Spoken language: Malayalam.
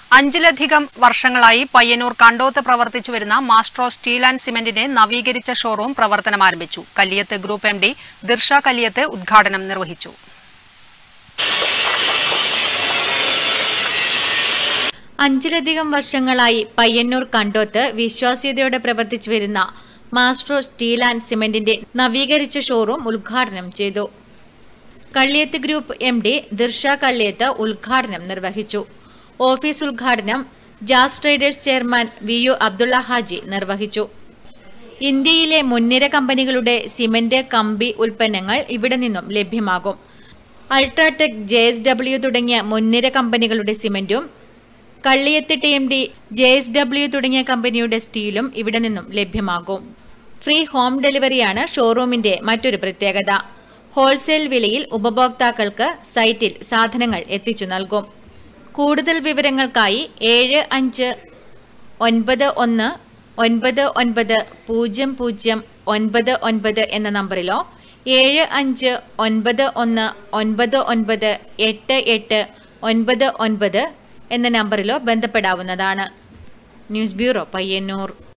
അഞ്ചിലധികം വർഷങ്ങളായി പയ്യന്നൂർ കണ്ടോത്ത് പ്രവർത്തിച്ചു വരുന്ന മാസ്ട്രോ സ്റ്റീൽ ആൻഡ് സിമന്റിന്റെ നവീകരിച്ച ഷോറൂം പ്രവർത്തനം ആരംഭിച്ചു Kalliyath group M D Dirsha Kalliyath ഉദ്ഘാടനം നിർവഹിച്ചു അഞ്ചിലധികം വർഷങ്ങളായി പയ്യന്നൂർ കണ്ടോത്ത് വിശ്വാസ്യതയോടെ പ്രവർത്തിച്ചു വരുന്ന മാസ്ട്രോ സ്റ്റീൽ ആൻഡ് സിമന്റിന്റെ നവീകരിച്ച ഷോറൂം ഉദ്ഘാടനം ചെയ്തു Kalliyath group M D Dirsha Kalliyath ഉദ്ഘാടനം നിർവഹിച്ചു ഓഫീസ് ഉദ്ഘാടനം Jas traders chairman V U Abdulla Haji നിർവഹിച്ചു ഇന്ത്യയിലെ മുൻനിര കമ്പനികളുടെ സിമന്റ് കമ്പി ഉൽപ്പന്നങ്ങൾ ഇവിടെ നിന്നും ലഭ്യമാകും അൾട്രാടെക് ജെ എസ് ഡബ്ല്യു തുടങ്ങിയ മുൻനിര കമ്പനികളുടെ സിമന്റും Kalliyath T M D J S W തുടങ്ങിയ കമ്പനിയുടെ സ്റ്റീലും ഇവിടെ നിന്നും ലഭ്യമാകും ഫ്രീ ഹോം ഡെലിവറിയാണ് ഷോറൂമിന്റെ മറ്റൊരു പ്രത്യേകത ഹോൾസെയിൽ വിലയിൽ ഉപഭോക്താക്കൾക്ക് സൈറ്റിൽ സാധനങ്ങൾ എത്തിച്ചു നൽകും കൂടുതൽ വിവരങ്ങൾക്കായി ഏഴ് അഞ്ച് ഒൻപത് ഒന്ന് ഒൻപത് ഒൻപത് പൂജ്യം പൂജ്യം ഒൻപത് ഒൻപത് എന്ന നമ്പറിലോ ഏഴ് അഞ്ച് ഒൻപത് ഒന്ന് ഒൻപത് ഒൻപത് എട്ട് എട്ട് ഒൻപത് ഒൻപത് എന്ന നമ്പറിലോ ബന്ധപ്പെടാവുന്നതാണ് ന്യൂസ് ബ്യൂറോ പയ്യന്നൂർ